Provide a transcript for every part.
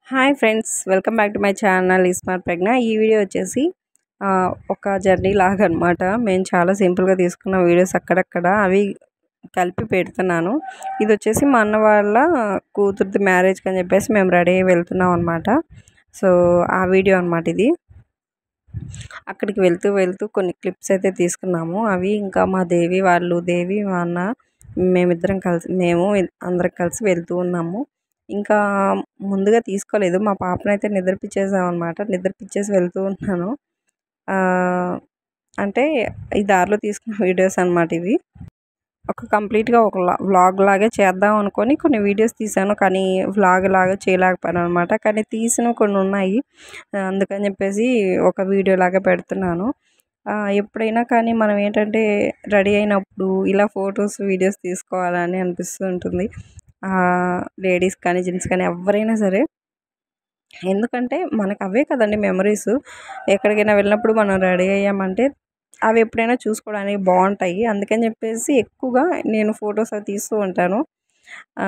hi friends welcome back to my channel smart Pragna ఈ video వచ్చేసి ఆ, ఒక జర్నీ లాగా అనమాట మేము చాలా సింపుల్గా తీసుకున్న వీడియోస్ అక్కడక్కడ అవి కలిపి పెడుతున్నాను ఇది వచ్చేసి మా అన్న వాళ్ళ కూతురుది మ్యారేజ్కి అని చెప్పేసి మేము రెడీ అయ్యి వెళ్తున్నాం అనమాట సో ఆ వీడియో అనమాట ఇది అక్కడికి వెళ్తూ వెళ్తూ కొన్ని క్లిప్స్ అయితే తీసుకున్నాము అవి ఇంకా మా దేవి వాళ్ళు దేవి మా అన్న మేమిద్దరం కలిసి మేము అందరం కలిసి వెళ్తూ ఉన్నాము ఇంకా ముందుగా తీసుకోలేదు మా పాపనైతే నిద్రపిచ్చేసాం అనమాట నిద్రపిచ్చేసి వెళ్తూ ఉన్నాను ఆ, అంటే ఈ దారిలో తీసుకున్న వీడియోస్ అనమాట ఇవి ఒక కంప్లీట్గా ఒక వ్లాగ్ లాగే చేద్దాం అనుకొని కొన్ని వీడియోస్ తీసాను కానీ వ్లాగ్ లాగా చేయలేకపోయాను అనమాట కానీ తీసినవి కొన్ని ఉన్నాయి ఆ, అందుకని చెప్పేసి ఒక వీడియో లాగా పెడుతున్నాను ఆ, ఎప్పుడైనా కానీ మనం ఏంటంటే రెడీ అయినప్పుడు ఇలా ఫొటోస్ వీడియోస్ తీసుకోవాలని అనిపిస్తూ ఉంటుంది లేడీస్ కానీ జెంట్స్ కానీ ఎవరైనా సరే ఎందుకంటే మనకు అవే కదండి మెమరీస్ ఎక్కడికైనా వెళ్ళినప్పుడు మనం రెడీ అయ్యామంటే అవి ఎప్పుడైనా చూసుకోవడానికి బాగుంటాయి అందుకని చెప్పేసి ఎక్కువగా నేను ఫొటోస్ అవి తీస్తూ ఉంటాను ఆ,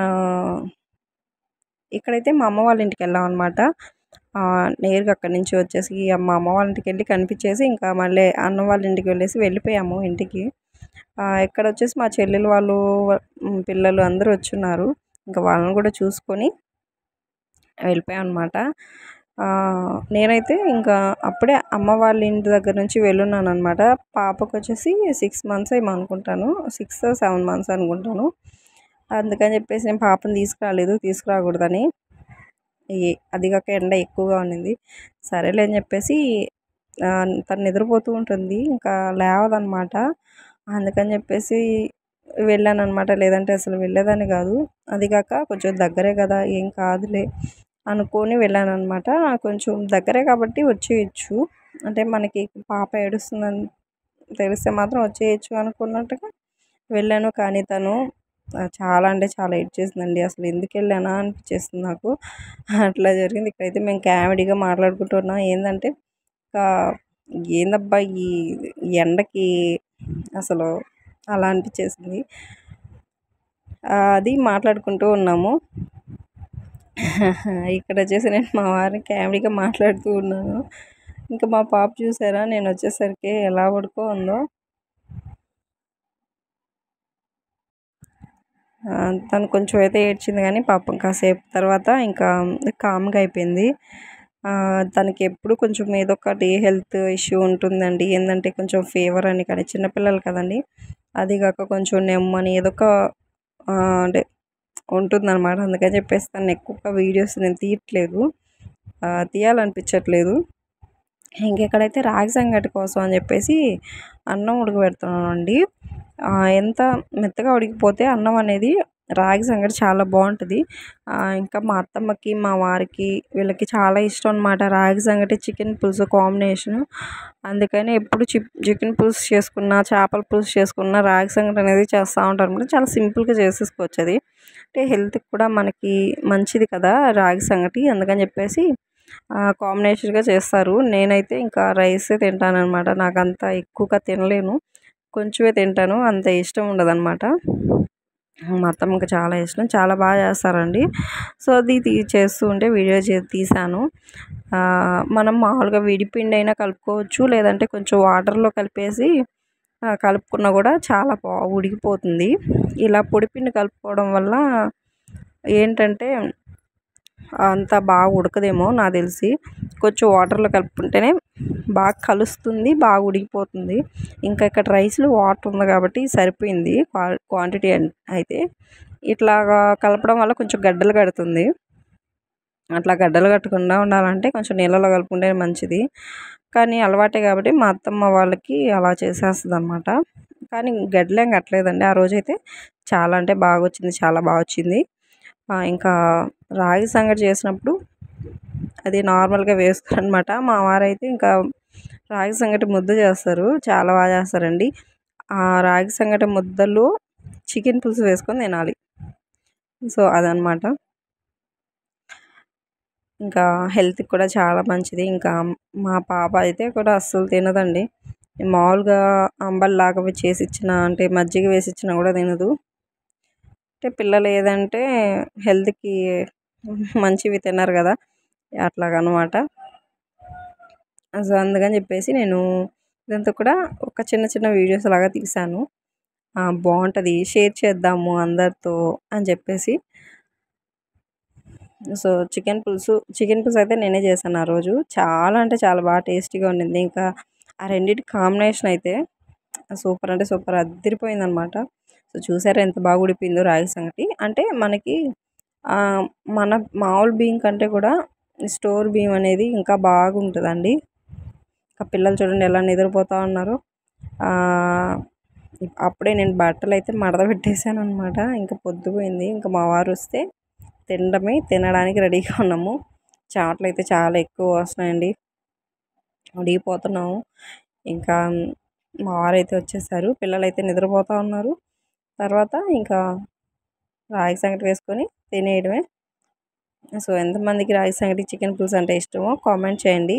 ఇక్కడైతే మా అమ్మ వాళ్ళ ఇంటికి వెళ్ళాం అనమాట నేరుగా అక్కడి నుంచి వచ్చేసి మా అమ్మ వాళ్ళ ఇంటికి వెళ్ళి కనిపించేసి ఇంకా మళ్ళీ అన్న వాళ్ళ ఇంటికి వెళ్ళేసి వెళ్ళిపోయాము ఇంటికి ఆ, ఇక్కడ వచ్చేసి మా చెల్లెలు వాళ్ళు ఉమ్, పిల్లలు అందరూ వచ్చున్నారు ఇంకా వాళ్ళని కూడా చూసుకొని వెళ్ళిపోయాం అనమాట నేనైతే ఇంకా అప్పుడే అమ్మ వాళ్ళ ఇంటి దగ్గర నుంచి వెళ్ళున్నాను అనమాట పాపకు వచ్చేసి సిక్స్ మంత్స్ ఏమో అనుకుంటాను సిక్స్ సెవెన్ మంత్స్ అనుకుంటాను అందుకని చెప్పేసి నేను పాపని తీసుకురాలేదు తీసుకురాకూడదని ఈ- అది కాక ఎండ ఎక్కువగా ఉన్నింది సరేలే అని చెప్పేసి ఆ, తను నిద్రపోతూ ఉంటుంది ఇంకా లేవదనమాట అందుకని చెప్పేసి వెళ్ళాను అనమాట లేదంటే అసలు వెళ్ళేదాన్ని కాదు అది కాక కొంచెం దగ్గరే కదా ఏం కాదులే అనుకొని వెళ్ళాను అనమాట కొంచెం దగ్గరే కాబట్టి వచ్చేయచ్చు అంటే మనకి పాప ఏడుస్తుందని తెలిస్తే మాత్రం వచ్చేయచ్చు అనుకున్నట్టుగా వెళ్ళాను కానీ తను ఆ, చాలా అంటే చాలా ఏడ్చేసిందండి అసలు ఎందుకు వెళ్ళానా అనిపించేస్తుంది నాకు అట్లా జరిగింది ఇక్కడైతే మేము కామెడీగా మాట్లాడుకుంటున్నాం ఏంటంటే ఇంకా ఏందబ్బా ఈ ఈ ఎండకి అసలు అలా అనిపించేసింది ఆ, అది మాట్లాడుకుంటూ ఉన్నాము ఇక్కడ వచ్చేసి నేను మా వారిని కామెడీగా మాట్లాడుతూ ఉన్నాను ఇంకా మా పాప చూసారా నేను వచ్చేసరికి ఎలా పడుకో ఉందో ఆ, తను కొంచెం అయితే ఏడ్చింది కానీ పాపం కాసేపు తర్వాత ఇంకా కామ్గా అయిపోయింది ఆ, తనకి ఎప్పుడు కొంచెం ఏదో ఒకటి హెల్త్ ఇష్యూ ఉంటుందండి ఏంటంటే కొంచెం ఫీవర్ అని కానీ చిన్నపిల్లలు కదండి అది కాక కొంచెం నెమ్మని ఏదో ఒక ఆ, అంటే ఉంటుందన్నమాట అందుకని చెప్పేసి తను ఎక్కువగా వీడియోస్ నేను తీయట్లేదు ఆ, తీయాలనిపించట్లేదు ఇంకెక్కడైతే రాగి సంగటి కోసం అని చెప్పేసి అన్నం ఉడకబెడుతున్నాను అండి ఆ, ఎంత మెత్తగా ఉడికిపోతే అన్నం అనేది రాగి సంగటి చాలా బాగుంటుంది ఆ, ఇంకా మా అత్తమ్మకి మా వారికి వీళ్ళకి చాలా ఇష్టం అనమాట రాగి సంగటి చికెన్ పులుసు కాంబినేషన్ అందుకని ఎప్పుడు చి చికెన్ పులుసు చేసుకున్న చేపల పులుసు చేసుకున్న రాగి సంగటి అనేది చేస్తూ ఉంటారు అనమాట చాలా సింపుల్గా చేసేసుకోవచ్చు అది అంటే హెల్త్కి కూడా మనకి మంచిది కదా రాగి సంగటి అందుకని చెప్పేసి కాంబినేషన్గా చేస్తారు నేనైతే ఇంకా రైసే తింటాను అనమాట నాకు అంత ఎక్కువగా తినలేను కొంచెమే తింటాను అంత ఇష్టం ఉండదన్నమాట మా అత్తమ్మకి చాలా ఇష్టం చాలా బాగా చేస్తారండి సో అది తీ చేస్తూ ఉంటే వీడియో చే తీసాను ఆ, మనం మామూలుగా విడిపిండి అయినా కలుపుకోవచ్చు లేదంటే కొంచెం వాటర్లో కలిపేసి ఆ, కలుపుకున్నా కూడా చాలా బాగా ఉడికిపోతుంది ఇలా పొడిపిండి కలుపుకోవడం వల్ల ఏంటంటే అంత బాగా ఉడకదేమో నాకు తెలిసి కొంచెం వాటర్లో కలుపుకుంటేనే బాగా కలుస్తుంది బాగా ఉడికిపోతుంది ఇంకా ఇక్కడ రైస్లో వాటర్ ఉంది కాబట్టి సరిపోయింది క్వా- క్వాంటిటీ అన్- అయితే ఇట్లాగా కలపడం వల్ల కొంచెం గడ్డలు కడుతుంది అట్లా గడ్డలు కట్టకుండా ఉండాలంటే కొంచెం నీళ్ళలో కలుపుకుంటే మంచిది కానీ అలవాటే కాబట్టి మా అత్తమ్మ వాళ్ళకి అలా చేసేస్తుంది అనమాట కానీ గడ్డలేం కట్టలేదండి ఆ రోజైతే చాలా అంటే బాగా వచ్చింది చాలా బాగా వచ్చింది ఆ, ఇంకా రాగి సంగటి చేసినప్పుడు అది నార్మల్గా వేస్తారు అనమాట మా వారైతే ఇంకా రాగి సంగటి ముద్ద చేస్తారు చాలా బాగా చేస్తారండి ఆ రాగి సంగటి ముద్దలో చికెన్ పులుసు వేసుకొని తినాలి సో అదనమాట ఇంకా హెల్త్కి కూడా చాలా మంచిది ఇంకా మా పాప అయితే కూడా అస్సలు తినదండి మామూలుగా అంబల్లాగా చేసి ఇచ్చిన అంటే మజ్జిగ వేసి ఇచ్చినా కూడా తినదు అంటే పిల్లలు ఏదంటే హెల్త్కి మంచివి తిన్నారు కదా అట్లాగనమాట సో అందుకని చెప్పేసి నేను ఇదంతా కూడా ఒక చిన్న చిన్న వీడియోస్ లాగా తీసాను బాగుంటుంది షేర్ చేద్దాము అందరితో అని చెప్పేసి సో చికెన్ పులుసు చికెన్ పులుసు అయితే నేనే చేశాను ఆ రోజు చాలా అంటే చాలా బాగా టేస్టీగా ఉండింది ఇంకా ఆ రెండింటి కాంబినేషన్ అయితే సూపర్ అంటే సూపర్ అదిరిపోయింది అనమాట సో చూసారా ఎంత బాగా ఉడిపోయిందో రాగి సంగటి అంటే మనకి మన మామూలు బియ్యం కంటే కూడా స్టోర్ బియ్యం అనేది ఇంకా బాగుంటుందండి ఇంకా పిల్లలు చూడండి ఎలా నిద్రపోతూ ఉన్నారు అప్పుడే నేను బట్టలు అయితే మడత పెట్టేశాను అనమాట ఇంకా పొద్దుపోయింది ఇంకా మా వారు వస్తే తినడమే తినడానికి రెడీగా ఉన్నాము చెమటలు అయితే చాలా ఎక్కువ వస్తున్నాయండి ఉడిగిపోతున్నాము ఇంకా మా వారు అయితే వచ్చేసారు పిల్లలు అయితే నిద్రపోతూ ఉన్నారు తర్వాత ఇంకా రాగి సంగటి వేసుకొని తినేయడమే సో ఎంతమందికి రాగి సంగటి చికెన్ పులుసు అంటే ఇష్టమో కామెంట్ చేయండి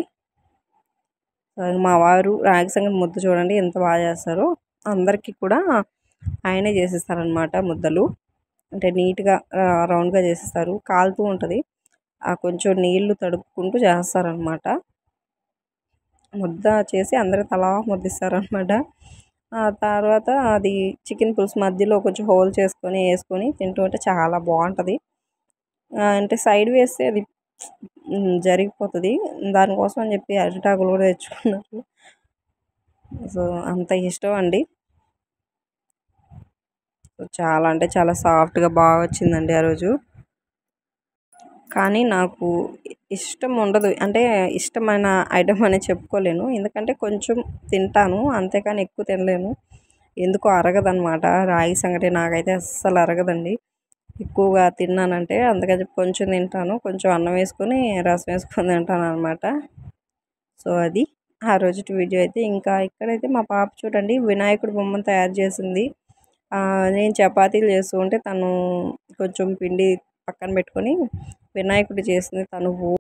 మా వారు రాగి సంగటి ముద్ద చూడండి ఎంత బాగా చేస్తారో అందరికీ కూడా ఆయనే చేసిస్తారనమాట ముద్దలు అంటే నీట్గా రౌండ్గా చేసిస్తారు కాలుతూ ఉంటుంది కొంచెం నీళ్లు తడుపుకుంటూ చేస్తారనమాట ముద్ద చేసి అందరూ తలా ముద్దిస్తారనమాట ఆ తర్వాత అది చికెన్ పులుసు మధ్యలో కొంచెం హోల్ చేసుకొని వేసుకొని తింటూ ఉంటే చాలా బాగుంటుంది అంటే సైడ్ వేస్తే అది జరిగిపోతుంది దానికోసం అని చెప్పి అరిటాకులు కూడా తెచ్చుకున్నారు సో అంత ఇష్టం అండి చాలా అంటే చాలా సాఫ్ట్గా బాగా వచ్చిందండి ఆ రోజు కానీ నాకు ఇష్టం ఉండదు అంటే ఇష్టమైన ఐటమ్ అని చెప్పుకోలేను ఎందుకంటే కొంచెం తింటాను అంతేకాని ఎక్కువ తినలేను ఎందుకో అరగదనమాట రాగి సంగటి నాకైతే అస్సలు అరగదండి ఎక్కువగా తిన్నానంటే అందుకని చెప్పి కొంచెం తింటాను కొంచెం అన్నం వేసుకొని రసం వేసుకొని తింటాను అనమాట సో అది ఆ రోజుటి వీడియో అయితే ఇంకా ఇక్కడైతే మా పాప చూడండి వినాయకుడి బొమ్మను తయారు చేసింది నేను చపాతీలు చేస్తూ ఉంటే తను కొంచెం పిండి పక్కన పెట్టుకొని వినాయకుడి చేసింది తను